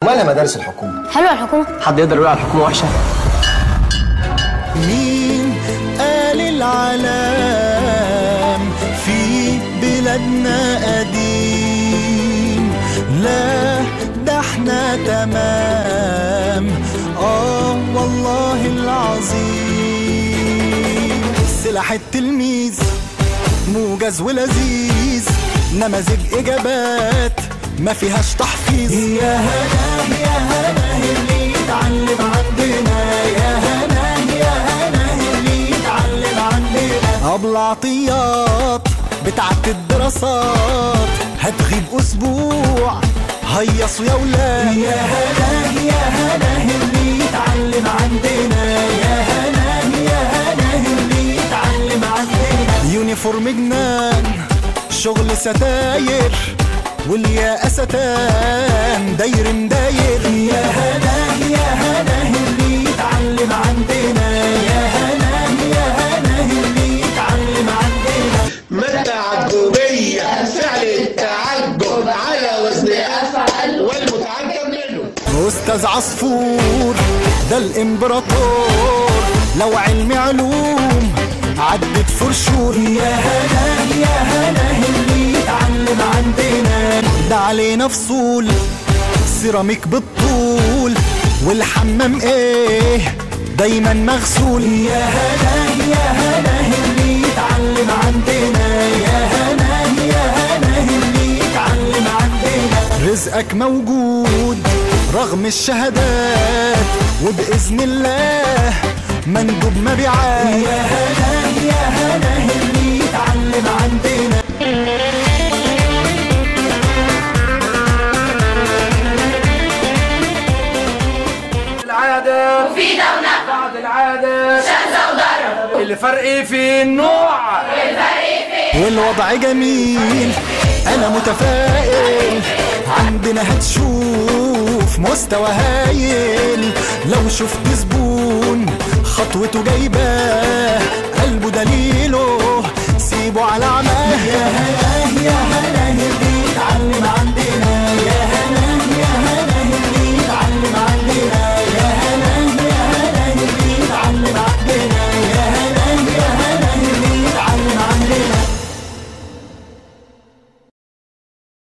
ومالها مدارس الحكومه حلوة الحكومة حد يقدر يقول على الحكومه وحشه مين قال العلام في بلادنا قديم لا ده احنا تمام اه والله العظيم سلاح التلميذ موجز ولذيذ نماذج اجابات ما فيهاش تحفيظ يا هنا يا هنا اللي يتعلم عندنا يا هنا يا هنا اللي يتعلم عندنا ابو العطيات بتاعت الدراسات هتغيب اسبوع هيصوا يا ولاد يا هنا يا هنا اللي يتعلم عندنا يا هنا يا هنا اللي يتعلم عندنا يونيفورم جنان شغل ستاير واليا ستان داير مداير يا هنا يا هنا اللي يتعلم عندنا يا هنا يا هنا اللي يتعلم عندنا ما التعجبية فعل التعجب على وزن أفعل والمتعجب منه أستاذ عصفور ده الإمبراطور لو علم علوم عدت فرشور يا هنا يا هنا اللي يتعلم عندنا ده علينا فصول سيراميك بالطول والحمام ايه دايما مغسول يا هنا يا هنا اللي يتعلم عندنا يا هنا يا هنا اللي يتعلم عندنا رزقك موجود رغم الشهادات وبإذن الله مندوب مبيعات يا هنا يا هنا اللي يتعلم عندنا العاده مفيده ونفع بعد العاده شاذه وضرر الفرق في النوع والوضع جميل انا متفائل عندنا هتشوف مستوى هايل لو شفت زبون خطوته جايباه قلبه دليل